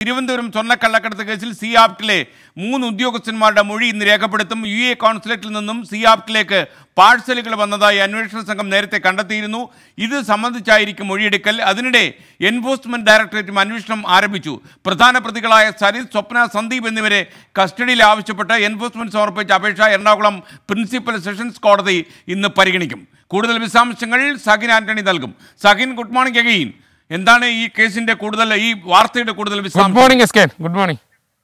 തിരുവനന്തപുരം സ്വർണ്ണക്കള്ളക്കടത്ത് കേസിൽ സി ആപ്റ്റിലെ മൂന്ന് ഉദ്യോഗസ്ഥന്മാരുടെ മൊഴി ഇന്ന് രേഖപ്പെടുത്തും യു എ കോൺസുലേറ്റിൽ നിന്നും സി ആപ്റ്റിലേക്ക് പാഴ്സലുകൾ വന്നതായി അന്വേഷണ സംഘം നേരത്തെ കണ്ടെത്തിയിരുന്നു ഇത് സംബന്ധിച്ചായിരിക്കും മൊഴിയെടുക്കൽ അതിനിടെ എൻഫോഴ്സ്മെന്റ് ഡയറക്ടറേറ്റും അന്വേഷണം ആരംഭിച്ചു പ്രധാന പ്രതികളായ സരിത് സ്വപ്ന സന്ദീപ് എന്നിവരെ കസ്റ്റഡിയിൽ ആവശ്യപ്പെട്ട് എൻഫോഴ്സ്മെന്റ് സമർപ്പിച്ച അപേക്ഷ എറണാകുളം പ്രിൻസിപ്പൽ സെഷൻസ് കോടതി ഇന്ന് പരിഗണിക്കും കൂടുതൽ വിശദാംശങ്ങൾ സഹിൻ ആന്റണി നൽകും സഹിൻ ഗുഡ് മോർണിംഗ് അഗെയിൻ എന്താണ് ഈ കേസിന്റെ കൂടുതൽ ഈ വാർത്തയുടെ കൂടുതൽ ഗുഡ് വിശദാംശം morning S K good morning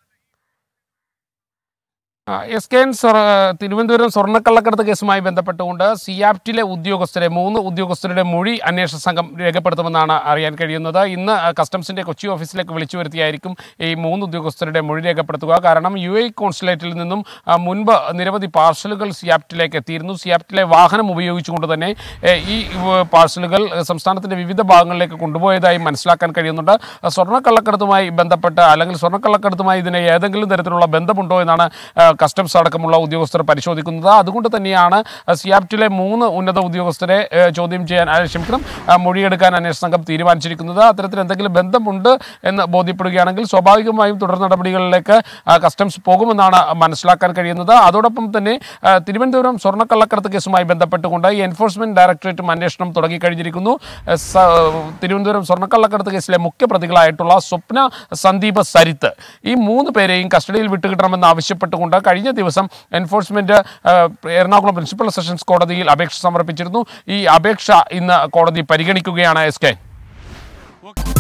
ആ, എസ് കെ എൻ സ്വർ- തിരുവനന്തപുരം സ്വർണ്ണക്കള്ളക്കടത്ത് കേസുമായി ബന്ധപ്പെട്ടുകൊണ്ട് സിയാപ്റ്റിലെ ഉദ്യോഗസ്ഥരെ മൂന്ന് ഉദ്യോഗസ്ഥരുടെ മൊഴി അന്വേഷണ സംഘം രേഖപ്പെടുത്തുമെന്നാണ് അറിയാൻ കഴിയുന്നത് ഇന്ന് കസ്റ്റംസിന്റെ കൊച്ചി ഓഫീസിലേക്ക് വിളിച്ചു വരുത്തിയായിരിക്കും ഈ മൂന്ന് ഉദ്യോഗസ്ഥരുടെ മൊഴി രേഖപ്പെടുത്തുക കാരണം യു എ കോൺസുലേറ്റിൽ നിന്നും ആ, മുൻപ് നിരവധി പാർസലുകൾ സിയാപ്റ്റിലേക്ക് എത്തിയിരുന്നു സിയാപ്റ്റിലെ വാഹനം ഉപയോഗിച്ചുകൊണ്ട് തന്നെ ഏ, ഈ ഏ, പാർസലുകൾ സംസ്ഥാനത്തിന്റെ വിവിധ ഭാഗങ്ങളിലേക്ക് കൊണ്ടുപോയതായി മനസ്സിലാക്കാൻ കഴിയുന്നുണ്ട് സ്വർണ്ണക്കള്ളക്കടത്തുമായി ബന്ധപ്പെട്ട് അല്ലെങ്കിൽ സ്വർണ്ണക്കള്ളക്കടത്തുമായി ഇതിന് ഏതെങ്കിലും തരത്തിലുള്ള ബന്ധമുണ്ടോ എന്നാണ് ആ, കസ്റ്റംസ് അടക്കമുള്ള ഉദ്യോഗസ്ഥർ പരിശോധിക്കുന്നത് അതുകൊണ്ട് തന്നെയാണ് ആ, സിയാപ്റ്റിലെ മൂന്ന് ഉന്നത ഉദ്യോഗസ്ഥരെ ഏ, ചോദ്യം ചെയ്യാൻ ആ, ക്ഷമിക്കണം ആ, മൊഴിയെടുക്കാൻ അന്വേഷണ സംഘം തീരുമാനിച്ചിരിക്കുന്നത് അത്തരത്തിൽ എന്തെങ്കിലും ബന്ധമുണ്ട് എന്ന് ബോധ്യപ്പെടുകയാണെങ്കിൽ സ്വാഭാവികമായും തുടർ നടപടികളിലേക്ക് ആ, കസ്റ്റംസ് പോകുമെന്നാണ് മനസ്സിലാക്കാൻ കഴിയുന്നത് അതോടൊപ്പം തന്നെ ആ, തിരുവനന്തപുരം സ്വർണ്ണക്കള്ളക്കടത്ത് കേസുമായി ബന്ധപ്പെട്ടുകൊണ്ട് ഈ എൻഫോഴ്സ്മെന്റ് ഡയറക്ടറേറ്റും അന്വേഷണം തുടങ്ങിക്കഴിഞ്ഞിരിക്കുന്നു ആ, സ- തിരുവനന്തപുരം സ്വർണ്ണക്കള്ളക്കടത്ത് കേസിലെ മുഖ്യ പ്രതികളായിട്ടുള്ള സ്വപ്ന സന്ദീപ് സരിത്ത് ഈ മൂന്ന് പേരെയും കസ്റ്റഡിയിൽ വിട്ടുകിട്ടണമെന്ന് ആവശ്യപ്പെട്ടുകൊണ്ട് കഴിഞ്ഞ ദിവസം എൻഫോഴ്സ്മെന്റ് ആ, എറണാകുളം പ്രിൻസിപ്പൽ സെഷൻസ് കോടതിയിൽ അപേക്ഷ സമർപ്പിച്ചിരുന്നു ഈ അപേക്ഷ ഇന്ന് കോടതി പരിഗണിക്കുകയാണ് എസ് കെ